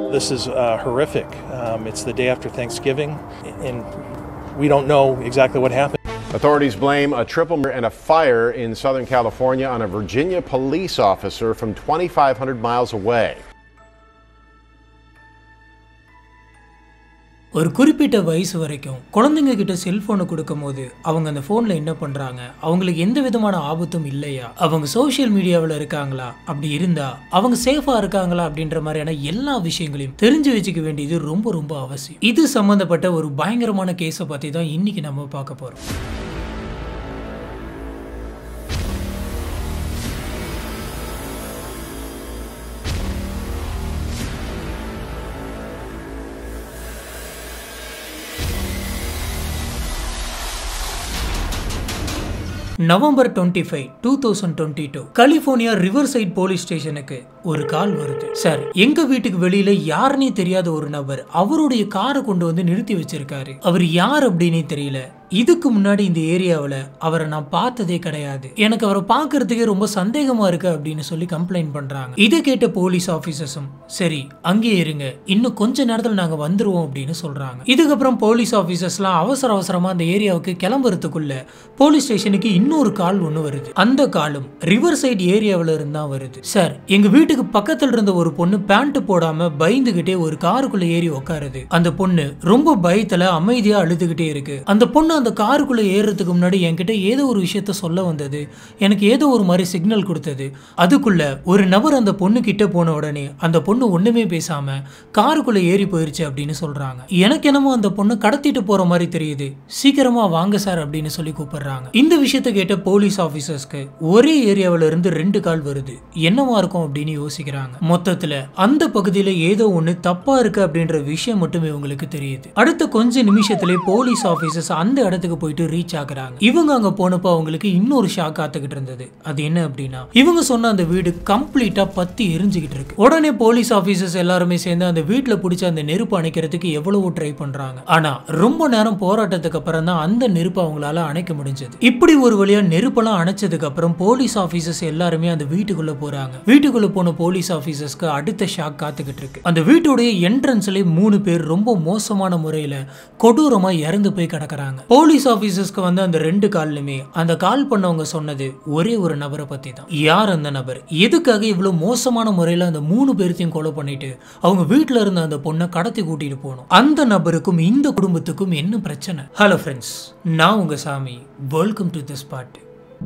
This is uh, horrific. Um, it's the day after Thanksgiving, and we don't know exactly what happened. Authorities blame a triple murder and a fire in Southern California on a Virginia police officer from 2,500 miles away. ஒரு குறிப்பிட்ட வயசு வரைக்கும் குழந்தைங்க கிட்ட செல்போனை கொடுக்கும் போது அவங்க அந்த ஃபோனில் என்ன பண்ணுறாங்க அவங்களுக்கு எந்த விதமான ஆபத்தும் இல்லையா அவங்க சோஷியல் மீடியாவில் இருக்காங்களா அப்படி இருந்தா அவங்க சேஃபாக இருக்காங்களா அப்படின்ற மாதிரியான எல்லா விஷயங்களையும் தெரிஞ்சு வச்சுக்க வேண்டியது ரொம்ப ரொம்ப அவசியம் இது சம்மந்தப்பட்ட ஒரு பயங்கரமான கேஸை பற்றி தான் இன்னைக்கு நம்ம பார்க்க போகிறோம் November twenty five two thousand twenty two California riverside police ஸ்டேஷனுக்கு ஒரு கால் வருது சார் எங்க வீட்டுக்கு வெளியில யாருன்னே தெரியாத ஒரு நபர் அவருடைய காரை கொண்டு வந்து நிறுத்தி வச்சிருக்காரு அவர் யார் அப்படின்னே தெரியல இதுக்கு முன்னாடி இந்த ஏரியாவில் அவரை நான் பார்த்ததே கிடையாது எனக்கு அவரை பார்க்கறதுக்கே ரொம்ப சந்தேகமா இருக்கு அப்படின்னு சொல்லி கம்ப்ளைண்ட் பண்றாங்க இதை கேட்ட போலீஸ் ஆஃபீஸர்ஸும் சரி அங்கேயே இருங்க இன்னும் கொஞ்ச நேரத்தில் நாங்க வந்துருவோம் அப்படின்னு சொல்றாங்க இதுக்கப்புறம் போலீஸ் ஆஃபீஸர்ஸ்லாம் அவசர அவசரமா அந்த ஏரியாவுக்கு கிளம்புறதுக்குள்ள போலீஸ் ஸ்டேஷனுக்கு இன்னொரு கால் ஒன்று வருது அந்த காலும் ரிவர் சைடு ஏரியாவில் இருந்தா வருது சார் எங்க வீட்டுக்கு பக்கத்துல இருந்த ஒரு பொண்ணு பேண்ட் போடாம பயந்துகிட்டே ஒரு காருக்குள்ள ஏறி உட்காருது அந்த பொண்ணு ரொம்ப பயத்துல அமைதியா அழுதுகிட்டே இருக்கு அந்த பொண்ணு அந்த காருக்குள்ள ஏறுறதுக்கு முன்னாடி என்கிட்ட ஏதோ ஒரு விஷயத்த சொல்ல வந்தது எனக்கு ஏதோ ஒரு மாதிரி சிக்னல் கொடுத்தது அதுக்குள்ள ஒரு நபர் அந்த பொண்ணு கிட்ட போன உடனே அந்த பொண்ணு ஒண்ணுமே பேசாம காருக்குள்ள ஏறி போயிருச்சு அப்படின்னு சொல்றாங்க எனக்கு என்னமோ அந்த பொண்ணு கடத்திட்டு போற மாதிரி தெரியுது சீக்கிரமா வாங்க சார் அப்படின்னு சொல்லி கூப்பிடுறாங்க இந்த விஷயத்த கேட்ட போலீஸ் ஆபீசர்ஸ்க்கு ஒரே ஏரியாவில இருந்து ரெண்டு கால் வருது என்னவா இருக்கும் அப்படின்னு யோசிக்கிறாங்க மொத்தத்துல அந்த பகுதியில ஏதோ ஒண்ணு தப்பா இருக்கு அப்படின்ற விஷயம் மட்டும் இவங்களுக்கு தெரியுது அடுத்த கொஞ்ச நிமிஷத்திலே போலீஸ் ஆபீசர்ஸ் அந்த இடத்துக்கு போயிட்டு ரீச் ஆகுறாங்க இவங்க அங்க போனப்போ அவங்களுக்கு இன்னொரு ஷாக் காத்துக்கிட்டு இருந்தது அது என்ன அப்படின்னா இவங்க சொன்ன அந்த வீடு கம்ப்ளீட்டா பத்தி எரிஞ்சுக்கிட்டு இருக்கு உடனே போலீஸ் ஆபீசர்ஸ் எல்லாருமே சேர்ந்து அந்த வீட்டுல பிடிச்ச அந்த நெருப்பு அணைக்கிறதுக்கு எவ்வளவோ ட்ரை பண்றாங்க ஆனா ரொம்ப நேரம் போராட்டத்துக்கு அப்புறம் தான் அந்த நெருப்பு அவங்களால அணைக்க முடிஞ்சது இப்படி ஒரு வழியா நெருப்பெல்லாம் அணைச்சதுக்கு அப்புறம் போலீஸ் ஆபீசர்ஸ் எல்லாருமே அந்த வீட்டுக்குள்ள போறாங்க வீட்டுக்குள்ள போன போலீஸ் ஆபீசர்ஸ்க்கு அடுத்த ஷாக் காத்துக்கிட்டு இருக்கு அந்த வீட்டுடைய என்ட்ரன்ஸ்ல மூணு பேர் ரொம்ப மோசமான முறையில கொடூரமா இறந்து போய் கிடக்குறாங்க போலீஸ் ஆபீசர்ஸ்க்கு வந்து அந்த ரெண்டு கால்லுமே அந்த கால் பண்ணவங்க சொன்னது ஒரே ஒரு நபரை பத்தி தான் யார் அந்த நபர் எதுக்காக இவ்வளவு மோசமான முறையில அந்த மூணு பேர்த்தையும் கொலை பண்ணிட்டு அவங்க வீட்டுல இருந்த அந்த பொண்ணை கடத்தி கூட்டிட்டு போகணும் அந்த நபருக்கும் இந்த குடும்பத்துக்கும் என்ன பிரச்சனை ஹலோ ஃப்ரெண்ட்ஸ் நான் உங்க சாமி வெல்கம் டு திஸ் பாட்டு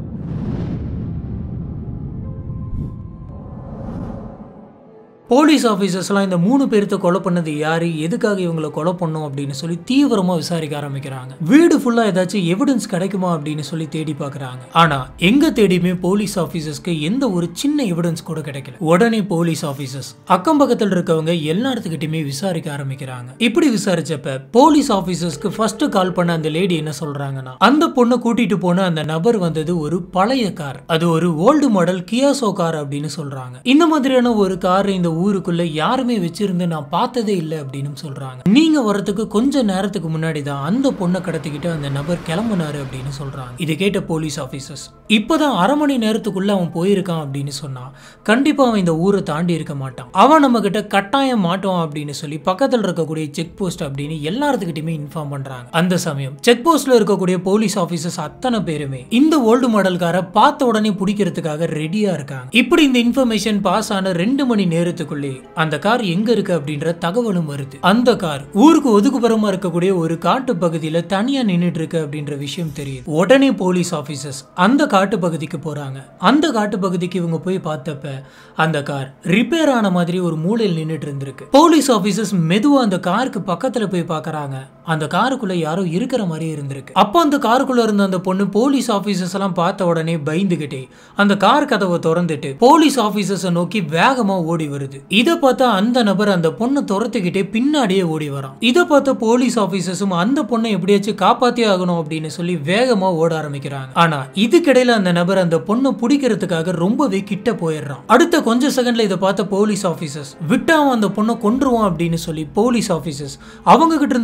போலீஸ் ஆஃபீஸர்ஸ்லாம் இந்த மூணு பேர்த்த கொலை பண்ணது யாரு எதுக்காக இவங்களை கொலை பண்ணோம் அப்படின்னு சொல்லி தீவிரமா விசாரிக்க ஆரம்பிக்கிறாங்க வீடு ஃபுல்லா ஏதாச்சும் எவிடன்ஸ் கிடைக்குமா அப்படின்னு சொல்லி தேடி பார்க்கறாங்க ஆனா எங்க தேடியுமே போலீஸ் ஆஃபீஸர்ஸ்க்கு எந்த ஒரு சின்ன எவிடன்ஸ் கூட கிடைக்கல உடனே போலீஸ் ஆஃபீஸர்ஸ் அக்கம் பக்கத்தில் இருக்கவங்க எல்லா இடத்துக்கிட்டையுமே விசாரிக்க ஆரம்பிக்கிறாங்க இப்படி விசாரிச்சப்ப போலீஸ் ஆஃபீஸர்ஸ்க்கு ஃபர்ஸ்ட் கால் பண்ண அந்த லேடி என்ன சொல்றாங்கன்னா அந்த பொண்ணை கூட்டிட்டு போன அந்த நபர் வந்தது ஒரு பழைய கார் அது ஒரு ஓல்டு மாடல் கியாசோ கார் அப்படின்னு சொல்றாங்க இந்த மாதிரியான ஒரு கார் இந்த ஊருக்குள்ள யாருமே வச்சிருந்து நான் பார்த்ததே இல்லை அப்படின்னு சொல்றாங்க நீங்க வரதுக்கு கொஞ்ச நேரத்துக்கு முன்னாடி தான் அந்த பொண்ணை கடத்திக்கிட்டு அந்த நபர் கிளம்புனாரு அப்படின்னு சொல்றாங்க இதை கேட்ட போலீஸ் ஆபீசர்ஸ் இப்பதான் அரை மணி நேரத்துக்குள்ள அவன் போயிருக்கான் அப்படின்னு சொன்னா கண்டிப்பா அவன் இந்த ஊரை தாண்டி இருக்க மாட்டான் அவன் நம்ம கிட்ட கட்டாயம் மாட்டோம் அப்படின்னு சொல்லி பக்கத்துல இருக்கக்கூடிய செக் போஸ்ட் அப்படின்னு எல்லாத்துக்கிட்டையுமே இன்ஃபார்ம் பண்றாங்க அந்த சமயம் செக் போஸ்ட்ல இருக்கக்கூடிய போலீஸ் ஆபீசர்ஸ் அத்தனை பேருமே இந்த ஓல்டு மாடல் காரை பார்த்த உடனே பிடிக்கிறதுக்காக ரெடியா இருக்காங்க இப்படி இந்த இன்ஃபர்மேஷன் பாஸ் ஆன ரெண்டு மணி நேரத்துக்குள்ளே அந்த கார் எங்க இருக்கு அப்படின்ற தகவலும் வருது அந்த கார் ஊருக்கு ஒதுக்குப்புறமா இருக்கக்கூடிய ஒரு காட்டு பகுதியில தனியா நின்னுட்டு இருக்கு அப்படின்ற விஷயம் தெரியுது உடனே போலீஸ் ஆபீசர்ஸ் அந்த காட்டு பகுதிக்கு போறாங்க அந்த காட்டு பகுதிக்கு இவங்க போய் பார்த்தப்ப அந்த கார் ரிப்பேர் ஆன மாதிரி ஒரு மூலையில் நின்னுட்டு இருந்திருக்கு போலீஸ் ஆபீசர்ஸ் மெதுவா அந்த காருக்கு பக்கத்துல போய் பார்க்கறாங்க அந்த காருக்குள்ள யாரோ இருக்கிற மாதிரி இருந்திருக்கு அப்போ அந்த காருக்குள்ள இருந்த அந்த பொண்ணு போலீஸ் ஆபீசர்ஸ் எல்லாம் பார்த்த உடனே பயந்துகிட்டே அந்த கார் கதவை திறந்துட்டு போலீஸ் ஆபீசர்ஸை நோக்கி வேகமா ஓடி வருது இதை பார்த்தா அந்த நபர் அந்த பொண்ணை துரத்துக்கிட்டே பின்னாடியே ஓடி வரான் இதை பார்த்த போலீஸ் ஆபீசர்ஸும் அந்த பொண்ணை எப்படியாச்சும் காப்பாத்தியே ஆகணும் அப்படின்னு சொல்லி வேகமா ஓட ஆரம்பிக்கிறாங்க ஆனா இதுக்கிடையில அந்த நபர் அந்த பொண்ணை பிடிக்கிறதுக்காக ரொம்பவே கிட்ட போயிடுறான் அடுத்த கொஞ்ச செகண்ட்ல இதை பார்த்த போலீஸ் ஆபீசர்ஸ் விட்டா அவன் அந்த பொண்ணை கொன்றுவான் அப்படின்னு சொல்லி போலீஸ் ஆபீசர்ஸ் அவங்க கிட்ட இருந்த துப்பாக்கி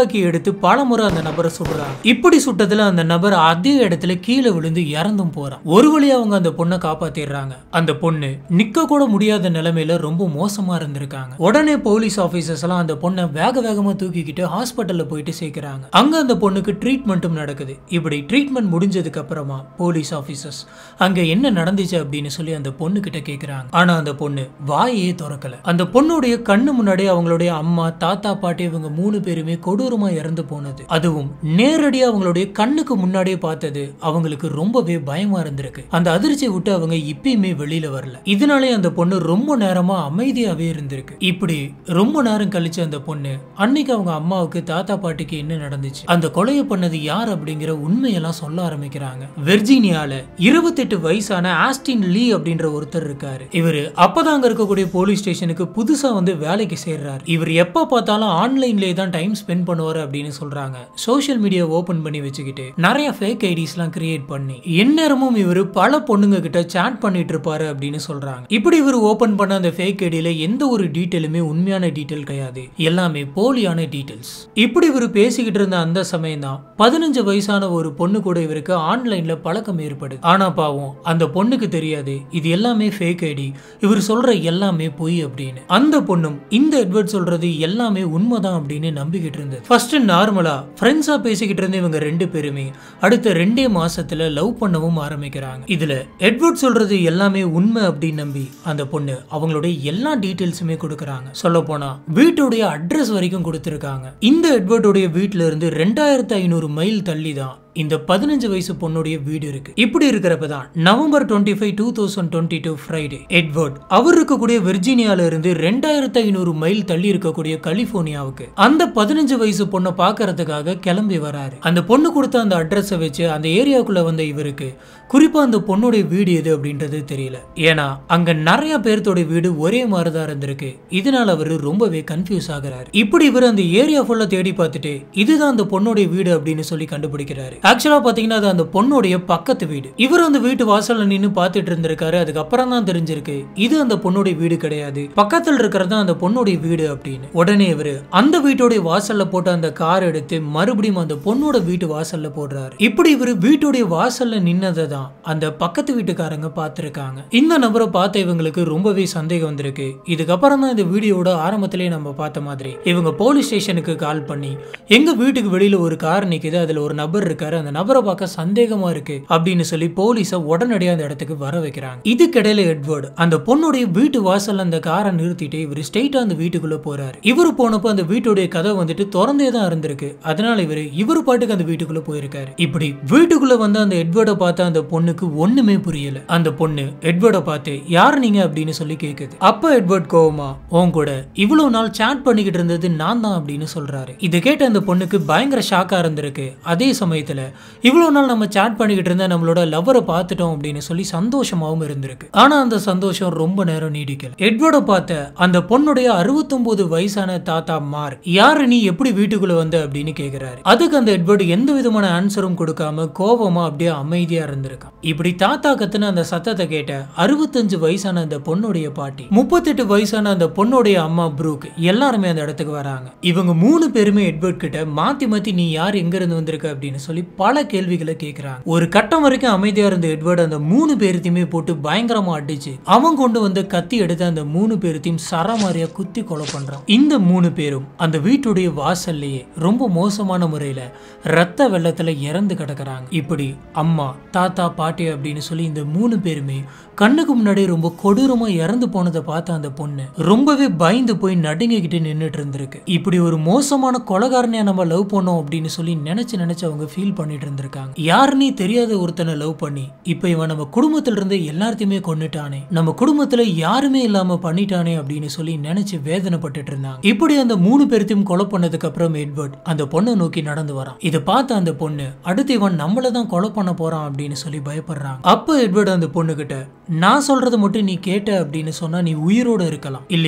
துப்பாக்கி எடுத்து பலமுறை அந்த நபரை சுடுறாங்க இப்படி சுட்டதுல அந்த நபர் அதே இடத்துல கீழே விழுந்து இறந்தும் போறான் ஒரு வழி அவங்க அந்த பொண்ணை காப்பாத்திடுறாங்க அந்த பொண்ணு நிக்க கூட முடியாத நிலைமையில ரொம்ப மோசமா இருந்திருக்காங்க உடனே போலீஸ் ஆபீசர்ஸ் எல்லாம் அந்த பொண்ணை வேக வேகமா தூக்கிக்கிட்டு ஹாஸ்பிட்டல்ல போயிட்டு சேர்க்கிறாங்க அங்க அந்த பொண்ணுக்கு ட்ரீட்மெண்ட்டும் நடக்குது இப்படி ட்ரீட்மெண்ட் முடிஞ்சதுக்கு அப்புறமா போலீஸ் ஆபீசர்ஸ் அங்க என்ன நடந்துச்சு அப்படின்னு சொல்லி அந்த பொண்ணு கிட்ட கேக்குறாங்க ஆனா அந்த பொண்ணு வாயே திறக்கல அந்த பொண்ணுடைய கண்ணு முன்னாடி அவங்களுடைய அம்மா தாத்தா பாட்டி இவங்க மூணு பேருமே கொடூரமா இறந்து போனது அதுவும் நேரடியா அவங்களுடைய கண்ணுக்கு முன்னாடியே பார்த்தது அவங்களுக்கு ரொம்பவே பயமா இருந்திருக்கு அந்த அதிர்ச்சியை விட்டு அவங்க இப்பயுமே வெளியில வரல இதனாலே அந்த பொண்ணு ரொம்ப நேரமா அமைதியாவே இருந்திருக்கு இப்படி ரொம்ப நேரம் கழிச்சு அந்த பொண்ணு அன்னைக்கு அவங்க அம்மாவுக்கு தாத்தா பாட்டிக்கு என்ன நடந்துச்சு அந்த கொலையை பண்ணது யார் அப்படிங்கிற உண்மையெல்லாம் சொல்ல ஆரம்பிக்கிறாங்க வெர்ஜீனியால இருபத்தெட்டு வயசான ஆஸ்டின் லீ அப்படின்ற ஒருத்தர் இருக்காரு இவரு அப்பதான் அங்க இருக்கக்கூடிய போலீஸ் ஸ்டேஷனுக்கு புதுசா வந்து வேலைக்கு சேர்றாரு இவர் எப்ப பார்த்தாலும் ஆன்லைன்லயே தான் டைம் ஸ்பெண்ட் பண்ணுவாரு அப்படின்னு சொல்றாங்க சோஷியல் மீடியா ஓபன் பண்ணி வச்சுக்கிட்டு நிறைய ஃபேக் ஐடிஸ் எல்லாம் கிரியேட் பண்ணி எந்நேரமும் இவர் பல பொண்ணுங்க கிட்ட சாட் பண்ணிட்டு இருப்பாரு அப்படின்னு சொல்றாங்க இப்படி இவர் ஓபன் பண்ண அந்த ஃபேக் ஐடியில எந்த ஒரு டீட்டெயிலுமே உண்மையான டீட்டெயில் கிடையாது எல்லாமே போலியான டீட்டெயில்ஸ் இப்படி இவர் பேசிக்கிட்டு இருந்த அந்த சமயம் தான் பதினஞ்சு வயசான ஒரு பொண்ணு கூட இவருக்கு ஆன்லைன்ல பழக்கம் ஏற்படுது ஆனா பாவம் அந்த பொண்ணுக்கு தெரியாது இது எல்லாமே ஃபேக் ஐடி இவர் சொல்ற எல்லாமே பொய் அப்படின்னு அந்த பொண்ணும் இந்த எட்வர்ட் சொல்றது எல்லாமே உண்மைதான் அப்படின்னு நம்பிக்கிட்டு இருந்தது ஃபர்ஸ்ட் நார்மலா ஃப்ரெண்ட்ஸா பேசிக்கிட்டு இருந்த இவங்க ரெண்டு பேருமே அடுத்த ரெண்டே மாசத்துல லவ் பண்ணவும் ஆரம்பிக்கிறாங்க இதுல எட்வர்ட் சொல்றது எல்லாமே உண்மை அப்படின்னு நம்பி அந்த பொண்ணு அவங்களுடைய எல்லா டீட்டெயில்ஸுமே கொடுக்கறாங்க சொல்ல போனா வீட்டுடைய அட்ரஸ் வரைக்கும் கொடுத்திருக்காங்க இந்த எட்வர்டுடைய வீட்ல இருந்து ரெண்டாயிரத்து ஐநூறு மைல் தள்ளி தான் இந்த பதினஞ்சு வயசு பொண்ணுடைய வீடு இருக்கு இப்படி இருக்கிறப்ப தான் November twenty five two thousand twenty two Friday Edward அவர் இருக்கக்கூடிய வெர்ஜீனியால இருந்து ரெண்டாயிரத்து ஐநூறு மைல் தள்ளி இருக்கக்கூடிய கலிபோர்னியாவுக்கு அந்த பதினஞ்சு வயசு பொண்ணை பார்க்கறதுக்காக கிளம்பி வராரு அந்த பொண்ணு கொடுத்த அந்த அட்ரஸை வச்சு அந்த ஏரியாவுக்குள்ள வந்த இவருக்கு குறிப்பா அந்த பொண்ணுடைய வீடு எது அப்படின்றது தெரியல ஏன்னா அங்க நிறைய பேர்த்தோட வீடு ஒரே மாதிரி தான் இருந்திருக்கு இதனால அவரு ரொம்பவே கன்ஃபியூஸ் ஆகுறாரு இப்படி இவர் அந்த ஏரியா ஃபுல்லா தேடி பார்த்துட்டு இதுதான் அந்த பொண்ணுடைய வீடு அப்படின்னு சொல்லி கண்டுபிடிக்கிறாரு ஆக்சுவலா பாத்தீங்கன்னா அது அந்த பொண்ணுடைய பக்கத்து வீடு இவர் அந்த வீட்டு வாசல்ல நின்னு பார்த்துட்டு இருந்திருக்காரு அதுக்கப்புறம் தான் தெரிஞ்சிருக்கு இது அந்த பொண்ணுடைய வீடு கிடையாது பக்கத்துல இருக்கிறது தான் அந்த பொண்ணுடைய வீடு அப்படின்னு உடனே இவரு அந்த வீட்டுடைய வாசல்ல போட்ட அந்த கார் எடுத்து மறுபடியும் அந்த பொண்ணோட வீட்டு வாசல்ல போடுறாரு இப்படி இவரு வீட்டுடைய வாசல்ல நின்னதை தான் அந்த பக்கத்து வீட்டுக்காரங்க பார்த்திருக்காங்க இந்த நபரை பார்த்த இவங்களுக்கு ரொம்பவே சந்தேகம் வந்திருக்கு இதுக்கப்புறம் தான் இந்த வீடியோட ஆரம்பத்திலேயே நம்ம பார்த்த மாதிரி இவங்க போலீஸ் ஸ்டேஷனுக்கு கால் பண்ணி எங்க வீட்டுக்கு வெளியில ஒரு கார் நிக்குது அதுல ஒரு நபர் இருக்காரு அந்த நபரை பார்க்க சந்தேகமா இருக்கு அப்படின்னு சொல்லி போலீஸ உடனடியாக அந்த இடத்துக்கு வர வைக்கிறாங்க இதுக்கிடையில எட்வர்டு அந்த பொண்ணுடைய வீட்டு வாசல்ல அந்த காரை நிறுத்திட்டு இவர் ஸ்ட்ரெயிட்டா அந்த வீட்டுக்குள்ள போறாரு இவர் போனப்போ அந்த வீட்டுடைய கதை வந்துட்டு திறந்தே தான் இருந்திருக்கு அதனால இவர் இவர் பாட்டுக்கு அந்த வீட்டுக்குள்ள போயிருக்காரு இப்படி வீட்டுக்குள்ள வந்து அந்த எட்வர்டை பார்த்த அந்த பொண்ணுக்கு ஒண்ணுமே புரியல அந்த பொண்ணு எட்வர்டை பார்த்து யார் நீங்க அப்படின்னு சொல்லி கேக்குது அப்ப எட்வர்ட் கோவமா உன் கூட இவ்வளவு நாள் சாட் பண்ணிக்கிட்டு இருந்தது நான் தான் அப்படின்னு சொல்றாரு இதை கேட்ட அந்த பொண்ணுக்கு பயங்கர ஷாக்கா இருந்திருக்கு அதே சமயத்துல இவ்வளவு நாள் நம்ம சாட் பண்ணிக்கிட்டு இருந்த நம்மளோட லவ்வரை பார்த்துட்டோம் அப்படின்னு சொல்லி சந்தோஷமாவும் இருந்திருக்கு ஆனா அந்த சந்தோஷம் ரொம்ப நேரம் நீடிக்கல எட்வர்டை பார்த்த அந்த பொண்ணுடைய அறுபத்தொன்பது வயசான தாத்தா மார்க் யாரு நீ எப்படி வீட்டுக்குள்ள வந்த அப்படின்னு கேக்குறாரு அதுக்கு அந்த எட்வர்டு எந்த விதமான ஆன்சரும் கொடுக்காம கோபமா அப்படியே அமைதியா இருந்திருக்கான் இப்படி தாத்தா கத்துன அந்த சத்தத்தை கேட்ட அறுபத்தஞ்சு வயசான அந்த பொண்ணுடைய பாட்டி முப்பத்தெட்டு வயசான அந்த பொண்ணுடைய அம்மா ப்ரூக் எல்லாருமே அந்த இடத்துக்கு வராங்க இவங்க மூணு பேருமே எட்வர்ட் கிட்ட மாத்தி மாத்தி நீ யார் எங்க இருந்து வந்திருக்க அப்படின்னு சொல்லி பல கேள்விகளை கேட்கிறாங்க ஒரு கட்டம் வரைக்கும் அமைதியா இருந்த எட்வர்ட் அந்த மூணு பேர்த்தையுமே போட்டு பயங்கரமா அடிச்சு அவன் கொண்டு வந்து கத்தி எடுத்து அந்த மூணு பேர்த்தையும் சரமாரியா குத்தி கொலை பண்றான் இந்த மூணு பேரும் அந்த வீட்டுடைய வாசல்லையே ரொம்ப மோசமான முறையில ரத்த வெள்ளத்துல இறந்து கிடக்குறாங்க இப்படி அம்மா தாத்தா பாட்டி அப்படின்னு சொல்லி இந்த மூணு பேருமே கண்ணுக்கு முன்னாடி ரொம்ப கொடூரமா இறந்து போனதை பார்த்த அந்த பொண்ணு ரொம்பவே பயந்து போய் நடுங்கிக்கிட்டு நின்னுட்டு இருந்திருக்கு இப்படி ஒரு மோசமான கொலகாரனையா நம்ம லவ் பண்ணோம் அப்படின்னு சொல்லி நினைச்சு நினைச்சு அவங்க ஃபீல் பண்ணிட்டு இருந்திருக்காங்க யாருன்னே தெரியாத ஒருத்தனை லவ் பண்ணி இப்ப இவன் நம்ம குடும்பத்துல இருந்து எல்லாத்தையுமே கொன்னுட்டானே நம்ம குடும்பத்துல யாருமே இல்லாம பண்ணிட்டானே அப்படின்னு சொல்லி நினைச்சு வேதனைப்பட்டுட்டு இருந்தாங்க இப்படி அந்த மூணு பேர்த்தையும் கொலை பண்ணதுக்கு அப்புறம் எட்வர்ட் அந்த பொண்ணை நோக்கி நடந்து வரான் இதை பார்த்த அந்த பொண்ணு அடுத்து இவன் நம்மள தான் கொலை பண்ண போறான் அப்படின்னு சொல்லி பயப்படுறாங்க அப்ப எட்வர்ட் அந்த பொண்ணு கிட்ட நான் சொல்றதை மட்டும் நீ கேட்ட அப்படின்னு சொன்னா நீ உயிரோட இருக்கலாம் இல்லைனா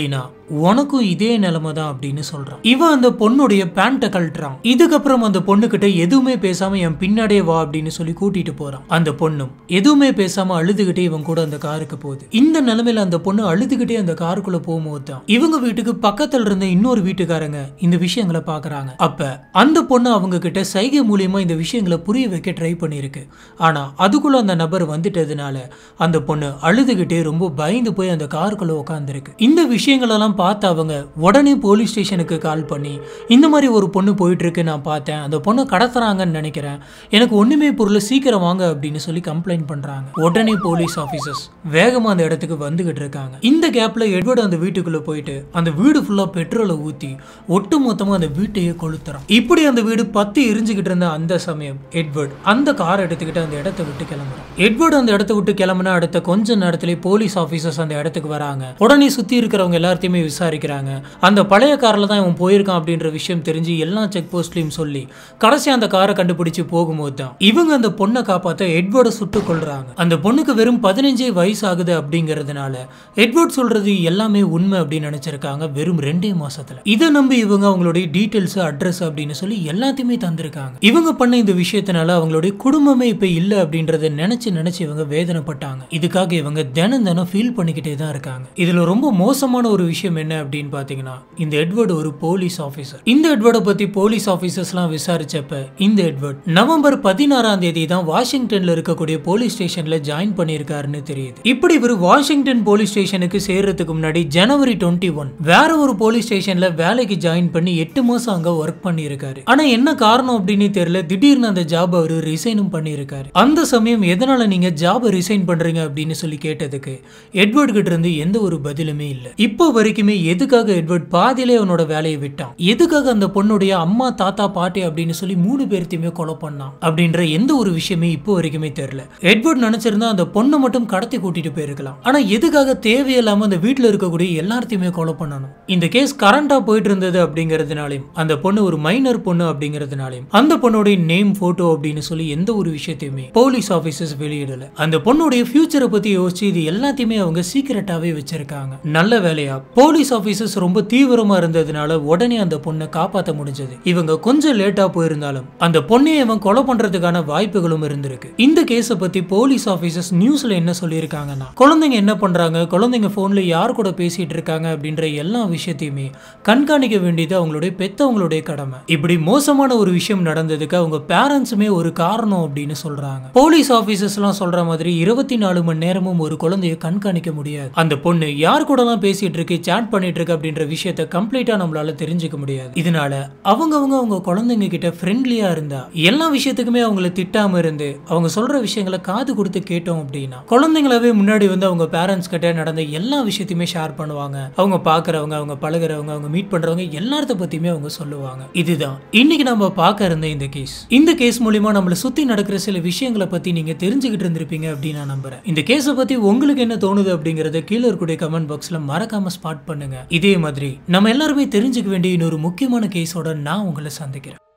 உனக்கும் இதே நிலைமை தான் அப்படின்னு சொல்றான் இவன் அந்த பொண்ணுடைய பேண்ட்டை கழட்டுறான் இதுக்கப்புறம் அந்த பொண்ணுகிட்ட எதுவுமே பேசாம என் பின்னாடியே வா அப்படின்னு சொல்லி கூட்டிட்டு போறான் அந்த பொண்ணும் எதுவுமே பேசாம அழுதுகிட்டே இவன் கூட அந்த காருக்கு போகுது இந்த நிலைமையில அந்த பொண்ணு அழுதுகிட்டே அந்த காருக்குள்ள போகும்போது தான் இவங்க வீட்டுக்கு பக்கத்துல இருந்த இன்னொரு வீட்டுக்காரங்க இந்த விஷயங்களை பாக்குறாங்க அப்ப அந்த பொண்ணு அவங்க கிட்ட சைகை மூலியமா இந்த விஷயங்களை புரிய வைக்க ட்ரை பண்ணியிருக்கு ஆனா அதுக்குள்ள அந்த நபர் வந்துட்டதுனால அந்த பொண்ணு அழுதுகிட்டே ரொம்ப பயந்து போய் அந்த காருக்குள்ள உட்காந்துருக்கு இந்த விஷயங்களெல்லாம் பார்த்து அவங்க உடனே போலீஸ் ஸ்டேஷனுக்கு கால் பண்ணி இந்த மாதிரி ஒரு பொண்ணு போயிட்டு இருக்கு நான் பார்த்தேன் அந்த பொண்ணை கடத்துறாங்கன்னு நினைக்கிறேன் எனக்கு ஒண்ணுமே பொருள் சீக்கிரம் வாங்க அப்படின்னு சொல்லி கம்ப்ளைண்ட் பண்றாங்க உடனே போலீஸ் ஆபீசர்ஸ் வேகமா அந்த இடத்துக்கு வந்துகிட்டு இருக்காங்க இந்த கேப்ல எட்வர்ட் அந்த வீட்டுக்குள்ள போயிட்டு அந்த வீடு ஃபுல்லா பெட்ரோலை ஊத்தி ஒட்டு மொத்தமா அந்த வீட்டையே கொளுத்துறான் இப்படி அந்த வீடு பத்தி எரிஞ்சுக்கிட்டு இருந்த அந்த சமயம் எட்வர்ட் அந்த கார் எடுத்துக்கிட்டு அந்த இடத்தை விட்டு கிளம்புறான் எட்வர்ட் அந்த இடத்த விட்டு கிளம்புனா அடுத்த கொஞ்ச நேரத்திலே போலீஸ் ஆபீசர்ஸ் அந்த இடத்துக்கு வராங்க உடனே சுத்தி இருக்கிறவங்க எல்லாத்தையுமே விசாரிக்கிறாங்க அந்த பழைய கார்ல தான் இவன் போயிருக்கான் அப்படின்ற விஷயம் தெரிஞ்சு எல்லா செக் போஸ்ட்லயும் சொல்லி கடைசி அந்த காரை கண்டுபிடிச்சு போகும்போது தான் இவங்க அந்த பொண்ணை காப்பாத்த எட்வர்டை சுட்டு கொள்றாங்க அந்த பொண்ணுக்கு வெறும் பதினஞ்சே வயசு ஆகுது அப்படிங்கறதுனால எட்வர்ட் சொல்றது எல்லாமே உண்மை அப்படின்னு நினைச்சிருக்காங்க வெறும் ரெண்டே மாசத்துல இதை நம்பி இவங்க அவங்களுடைய டீடைல்ஸ் அட்ரஸ் அப்படின்னு சொல்லி எல்லாத்தையுமே தந்திருக்காங்க இவங்க பண்ண இந்த விஷயத்தினால அவங்களுடைய குடும்பமே இப்ப இல்ல அப்படின்றத நினைச்சு நினைச்சு இவங்க வேதனைப்பட்டாங்க இதுக்காக இவங்க தினம் தினம் ஃபீல் பண்ணிக்கிட்டே தான் இருக்காங்க இதுல ரொம்ப மோசமான ஒரு விஷயம் என்ன அப்படின்னு பாத்தீங்கன்னா இந்த எட்வர்ட் ஒரு போலீஸ் ஆபீசர் இந்த எட்வர்டை பத்தி போலீஸ் ஆபீசர்ஸ்லாம் விசாரிச்சப்ப இந்த எட்வர்ட் நவம்பர் பதினாறாம் தேதி தான் வாஷிங்டன்ல இருக்கக்கூடிய போலீஸ் ஸ்டேஷன்ல ஜாயின் பண்ணியிருக்காருன்னு தெரியுது இப்படி இவர் வாஷிங்டன் போலீஸ் ஸ்டேஷனுக்கு சேர்றதுக்கு முன்னாடி ஜனவரி டுவெண்ட்டி ஒன் வேற ஒரு போலீஸ் ஸ்டேஷன்ல வேலைக்கு ஜாயின் பண்ணி எட்டு மாசம் அங்க ஒர்க் பண்ணியிருக்காரு ஆனா என்ன காரணம் அப்படின்னு தெரியல திடீர்னு அந்த ஜாப் அவரு ரிசைனும் பண்ணியிருக்காரு அந்த சமயம் எதனால நீங்க ஜாபை ரிசைன் பண்றீங்க அப்படின்னு சொல்லி கேட்டதுக்கு எட்வர்ட் கிட்ட இருந்து எந்த ஒரு பதிலுமே இல்ல இப்போ வரைக்குமே எதுக்காக எட்வர்ட் பாதியிலே அவனோட வேலையை விட்டான் எதுக்காக அந்த பொண்ணுடைய அம்மா தாத்தா பாட்டி அப்படின்னு சொல்லி மூணு பேர்த்தையுமே கொலை பண்ணான் அப்படின்ற எந்த ஒரு விஷயமே இப்போ வரைக்குமே தெரியல எட்வர்ட் நினைச்சிருந்தா அந்த பொண்ணை மட்டும் கடத்தி கூட்டிட்டு போயிருக்கலாம் ஆனா எதுக்காக தேவையில்லாம அந்த வீட்டுல இருக்கக்கூடிய எல்லாத்தையுமே கொலை பண்ணணும் இந்த கேஸ் கரண்டா போயிட்டு இருந்தது அப்படிங்கறதுனாலையும் அந்த பொண்ணு ஒரு மைனர் பொண்ணு அப்படிங்கறதுனாலையும் அந்த பொண்ணுடைய நேம் போட்டோ அப்படின்னு சொல்லி எந்த ஒரு விஷயத்தையுமே போலீஸ் ஆபீசர்ஸ் வெளியிடல அந்த பொண்ணுடைய ஃபியூச்சரை பத்தி யோசிச்சு இது எல்லாத்தையுமே அவங்க சீக்கிரட்டாவே வச்சிருக்காங்க நல்ல வேலையா போலீஸ் ஆபீசர்ஸ் ரொம்ப தீவிரமா இருந்ததுனால உடனே அந்த பொண்ணை காப்பாத்த முடிஞ்சது இவங்க கொஞ்சம் லேட்டா போயிருந்தாலும் அந்த பொண்ணையை அவன் கொலை பண்றதுக்கான வாய்ப்புகளும் இருந்திருக்கு இந்த கேஸை பத்தி போலீஸ் ஆபீசர்ஸ் நியூஸ்ல என்ன சொல்லியிருக்காங்கன்னா குழந்தைங்க என்ன பண்றாங்க குழந்தைங்க போன்ல யார் கூட பேசிட்டு இருக்காங்க அப்படின்ற எல்லா விஷயத்தையுமே கண்காணிக்க வேண்டியது அவங்களுடைய பெத்தவங்களுடைய கடமை இப்படி மோசமான ஒரு விஷயம் நடந்ததுக்கு அவங்க பேரண்ட்ஸுமே ஒரு காரணம் அப்படின்னு சொல்றாங்க போலீஸ் ஆபீசர்ஸ் எல்லாம் சொல்ற மாதிரி இருபத்தி நாலு மணி நேரமும் ஒரு குழந்தைய கண்காணிக்க முடியாது அந்த பொண்ணு யார் கூட எல்லாம் பேசிட்டு இருக்கு சேட் பண்ணிட்டு இருக்கு அப்படின்ற விஷயத்த கம்ப்ளீட்டா நம்மளால தெரிஞ்சுக்க முடியாது இதனால அவங்கவங்க அவங்க குழந்தைங்க கிட்ட ஃப்ரெண்ட்லியா இருந்தா எல்லா விஷயத்துக்குமே அவங்கள திட்டாம இருந்து அவங்க சொல்ற விஷயங்களை காது கொடுத்து கேட்டோம் அப்படின்னா குழந்தைங்களாவே முன்னாடி வந்து அவங்க பேரண்ட்ஸ் கிட்ட நடந்த எல்லா விஷயத்தையுமே ஷேர் பண்ணுவாங்க அவங்க பாக்குறவங்க அவங்க பழகுறவங்க அவங்க மீட் பண்றவங்க எல்லாத்த பத்தியுமே அவங்க சொல்லுவாங்க இதுதான் இன்னைக்கு நம்ம பார்க்க இருந்த இந்த கேஸ் இந்த கேஸ் மூலியமா நம்மள சுத்தி நடக்கிற சில விஷயங்களை பத்தி நீங்க தெரிஞ்சுக்கிட்டு இருந்திருப்பீங்க அப்படின்னு நான் நம்புறேன் இந்த கேஸை பத்தி உங்களுக்கு என்ன தோணுது அப்படிங்கறத கீழே இருக்கக்கூடிய கமெண்ட் பாக்ஸ்ல மறக்காம ஸ்பாட் பண்ணுங்க இதே மாதிரி நம்ம எல்லாருமே தெரிஞ்சுக்க வேண்டிய இன்னொரு முக்கியமான கேஸோட நான் உங்களை சந்திக்கிறேன்